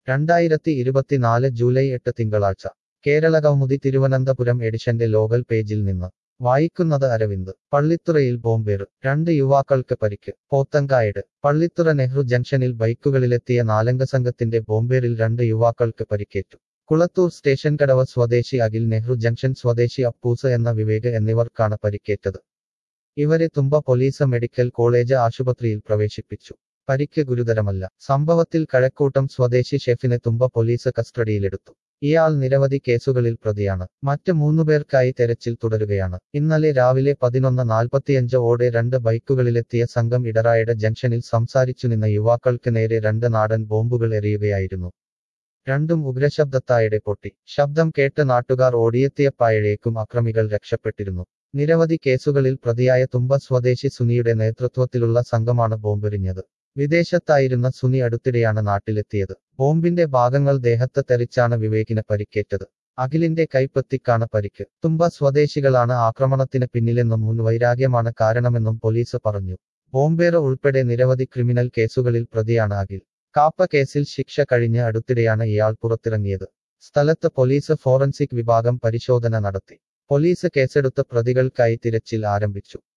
രണ്ടായിരത്തി ഇരുപത്തിനാല് ജൂലൈ എട്ട് തിങ്കളാഴ്ച കേരള കൗമുദി തിരുവനന്തപുരം എഡിഷന്റെ ലോകൽ പേജിൽ നിന്ന് വായിക്കുന്നത് അരവിന്ദ് പള്ളിത്തുറയിൽ ബോംബേറ് രണ്ട് യുവാക്കൾക്ക് പരിക്ക് പോത്തങ്കായട് പള്ളിത്തുറ നെഹ്റു ജംഗ്ഷനിൽ ബൈക്കുകളിലെത്തിയ നാലംഗ സംഘത്തിന്റെ ബോംബേറിൽ രണ്ട് യുവാക്കൾക്ക് പരിക്കേറ്റു കുളത്തൂർ സ്റ്റേഷൻ കടവ് സ്വദേശി അഖിൽ നെഹ്റു ജംഗ്ഷൻ സ്വദേശി അപ്പൂസ് എന്ന വിവേക് എന്നിവർക്കാണ് പരിക്കേറ്റത് ഇവരെ തുമ്പ പോലീസ് മെഡിക്കൽ കോളേജ് ആശുപത്രിയിൽ പ്രവേശിപ്പിച്ചു പരിക്ക് ഗുരുതരമല്ല സംഭവത്തിൽ കഴക്കൂട്ടം സ്വദേശി ഷെഫിനെ തുമ്പ പോലീസ് കസ്റ്റഡിയിലെടുത്തു ഇയാൾ നിരവധി കേസുകളിൽ പ്രതിയാണ് മറ്റ് മൂന്നുപേർക്കായി തെരച്ചിൽ തുടരുകയാണ് ഇന്നലെ രാവിലെ പതിനൊന്ന് നാൽപ്പത്തിയഞ്ച് ഓടെ രണ്ട് ബൈക്കുകളിലെത്തിയ സംഘം ഇടറായട് ജംഗ്ഷനിൽ സംസാരിച്ചു നിന്ന യുവാക്കൾക്ക് നേരെ രണ്ട് നാടൻ ബോംബുകൾ എറിയുകയായിരുന്നു രണ്ടും ഉഗ്രശബ്ദത്തായടെ പൊട്ടി ശബ്ദം കേട്ട് നാട്ടുകാർ ഓടിയെത്തിയപ്പായഴേക്കും അക്രമികൾ രക്ഷപ്പെട്ടിരുന്നു നിരവധി കേസുകളിൽ പ്രതിയായ തുമ്പ സ്വദേശി സുനിയുടെ നേതൃത്വത്തിലുള്ള സംഘമാണ് ബോംബെറിഞ്ഞത് വിദേശത്തായിരുന്ന സുനി അടുത്തിടെയാണ് നാട്ടിലെത്തിയത് ബോംബിന്റെ ഭാഗങ്ങൾ ദേഹത്ത് തെറിച്ചാണ് വിവേകിന് പരിക്കേറ്റത് അഖിലിന്റെ കൈപ്പത്തിക്കാണ് പരിക്ക് തുമ്പ സ്വദേശികളാണ് ആക്രമണത്തിന് പിന്നിലെന്നും മുൻ വൈരാഗ്യമാണ് കാരണമെന്നും പോലീസ് പറഞ്ഞു ബോംബേറ് ഉൾപ്പെടെ നിരവധി ക്രിമിനൽ കേസുകളിൽ പ്രതിയാണ് അഖിൽ കാപ്പ കേസിൽ ശിക്ഷ കഴിഞ്ഞ് അടുത്തിടെയാണ് ഇയാൾ പുറത്തിറങ്ങിയത് സ്ഥലത്ത് പോലീസ് ഫോറൻസിക് വിഭാഗം പരിശോധന നടത്തി പോലീസ് കേസെടുത്ത പ്രതികൾക്കായി തിരച്ചിൽ ആരംഭിച്ചു